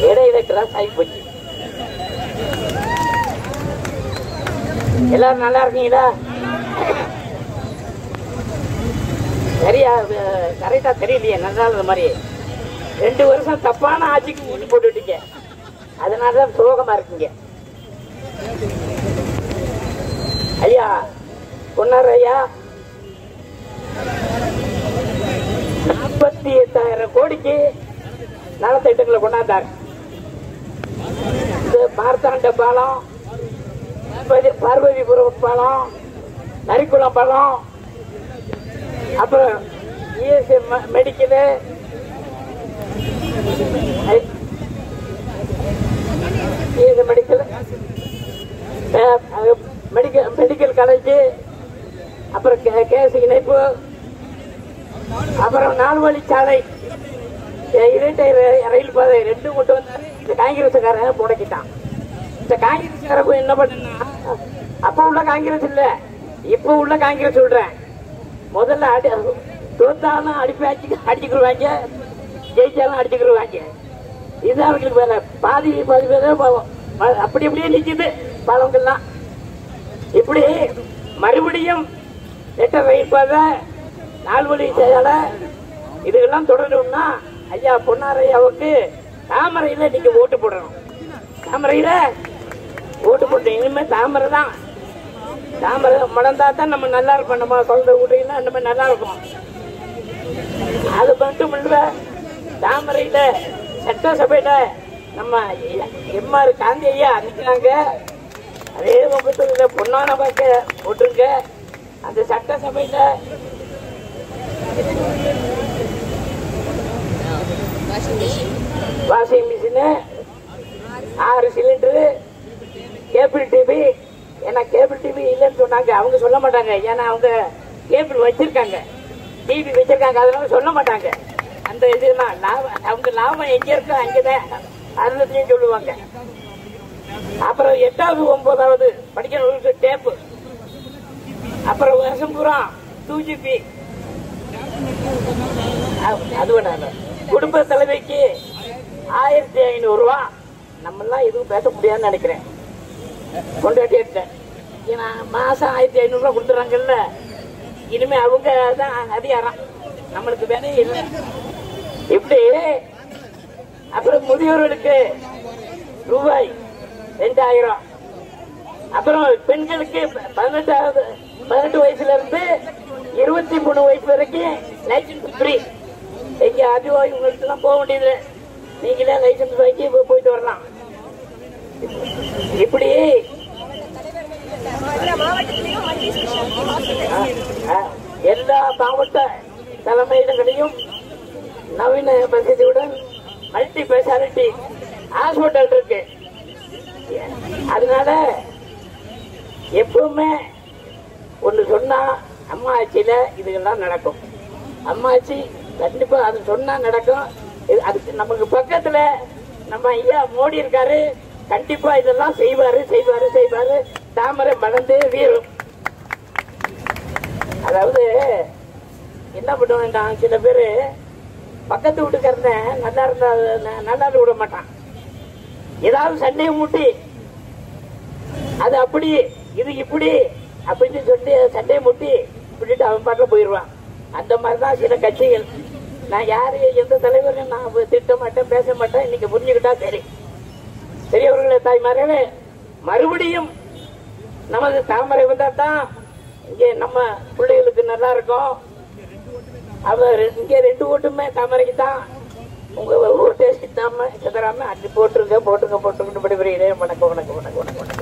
இடையில கிராஸ் ஆகி போச்சு எல்லாரும் நல்லா இருக்கீங்களா சரியா கரெக்டா தெரியலையே நல்லா இருந்த மாதிரி ரெண்டு வருஷம் தப்பான ஆட்சிக்கு ஊட்டி போட்டுட்டீங்க அதனாலதான் சோகமா இருக்கீங்க ஐயா பொன்னார் ஐயா நாற்பத்தி எட்டாயிரம் கோடிக்கு நலத்திட்டங்களை கொண்டாந்தார் இந்த மார்த்தாண்ட பாலம் பார்வதி- பார்வதிபுரம் பாலம் நரிக்குளம் பாலம் அப்புறம் ESI medical ESI medical medical medical college அப்புறம் கே- கேஸ் இணைப்பு அப்புறம் நாலு வழிச்சாலை அஹ் இரட்டை ர- ரயில் பாதை ரெண்டும் கொண்டு வந்தாரு இந்த காங்கிரஸ்காரன் முடக்கிட்டான் இந்த காங்கிரஸ்காரன் என்ன பண்ணா அப்ப உள்ள காங்கிரஸ் இல்ல இப்ப உள்ள காங்கிரஸ் சொல்றேன் முதல்ல அடி தோத்தாலும் அடிப்பு அடிச்சு அடிச்சுக்கிடுவாங்க ஜெயிச்சாலும் அடிச்சுக்கிடுவாங்க இதுதான் அவங்களுக்கு வேலை பாதி பாதி பேர் பாவம் ப- அப்படி அப்படியே நிக்குது பாலங்கள்லாம் இப்படி மறுபடியும் எட்ட ரயில் பாதை நாலு வழி சாலை இதெல்லாம் தொடரணும்னா ஐயா பொன்னாரையாவுக்கு தாமரையில நீங்க ஓட்டு போடணும் தாமரையில ஓட்டு போட்டு இனிமே தாமரை தான் தாமரை மலர்ந்தா தான் நம்ம நல்லா இருப்போம் நம்ம குழந்தை விட்டீங்கன்னா நம்ம நல்லா இருக்கும் அது மட்டும் இல்ல தாமரையில சட்டசபையில நம்ம எம்ஆர் காந்தி ஐயா நிக்கிறாங்க அதே முகத்துல பொன்னான பார்க்க போட்டிருங்க அந்த சட்டசபையில வாஷிங் மிஷினு ஆறு சிலிண்டரு கேபிள் டிவி ஏன்னா கேபிள் டிவி இல்லைன்னு சொன்னாங்க அவங்க சொல்ல மாட்டாங்க ஏன்னா அவங்க கேபிள் வச்சிருக்காங்க டிவி வச்சிருக்காங்க அதனால சொல்ல மாட்டாங்க அந்த இதுலாம் லாபம் அவங்க லாபம் எங்க இருக்கோ அங்கதான் அதுலத்தையும் சொல்லுவாங்க அப்புறம் எட்டாவது ஒன்பதாவது படிக்கிறவங்களுக்கு டேப்பு அப்புறம் வருஷம் பூரா டூ ஜிபி அது வேணாம் குடும்ப தலைவிக்கு ஆயிரத்தி ஐநூறு ரூபா நம்மெல்லாம் எதுவும் பேச முடியாதுன்னு நினைக்கிறேன் கொண்டாட்டி எடுத்தேன் ஏன்னா மாசம் ஆயிரத்தி ஐநூறு ரூபா கொடுத்துறாங்கல்ல இனிமே அவங்க தான் அதிகாரம் நம்மளுக்கு வேலையே இல்லை இப்படி அப்புறம் முதியோர்களுக்கு ரூபாய் ரெண்டாயிரம் அப்புறம் பெண்களுக்கு பதினெட்டாவது பதினெட்டு வயசுல இருந்து இருபத்தி மூணு வயசு வரைக்கும் லைசன்ஸ் ஃப்ரீ எங்க அதிகோ இவங்களுக்கு எல்லாம் போக வேண்டியது நீங்களே லைசன்ஸ் வாங்கி போ- போயிட்டு வரலாம் இப்படி ஆ, எல்லா மாவட்ட தலைமையிடங்களையும் நவீன வசதியுடன் மல்டி ஸ்பெஷாலிட்டி ஹாஸ்பிட்டல் இருக்கு அதனால எப்பவுமே ஒன்று சொன்னா அம்மா ஆட்சியில இதுகெல்லாம் நடக்கும் அம்மா ஆட்சி கண்டிப்பா அது சொன்னா நடக்கும் இது அதுக்கு நமக்கு பக்கத்துல நம்ம ஐயா மோடி இருக்காரு கண்டிப்பா இதெல்லாம் செய்வாரு செய்வாரு செய்வாரு தாமரை மலர்ந்து வீரும் அதாவது என்ன பண்ணுவேன்டா சில பேரு பக்கத்து வீட்டுக்காரன நல்லா இருந்தா ந- நல்லா இருக்க விட மாட்டான் ஏதாவது சண்டையை மூட்டி அது அப்படி இது இப்படி அப்படின்னு சொல்லி சண்டையை முட்டி விட்டுட்டு அவன் பாட்டில் போயிடுவான் அந்த மாதிரி தான் சில கட்சிகள் நான் யாரு எந்த தலைவரையும் நான் திட்ட மாட்டேன் பேச மாட்டேன் இன்னைக்கு புரிஞ்சுக்கிட்டா சரி பெரியவர்களே தாய்மார்களே மறுபடியும் நமது தாமரை வந்தா தான் இங்கே நம்ம பிள்ளைகளுக்கு நல்லா இருக்கும் அவர் இங்க ரெண்டு ஓட்டுமே தாமரைக்கு தான் உங்க ஓட்டே சித்தாம சிதறாம அள்ளி போட்டுருங்க போட்டுருங்க போட்டுருங்க விடைபெறுகிறேன் வணக்கம் வணக்கம் வணக்கம் வணக்கம்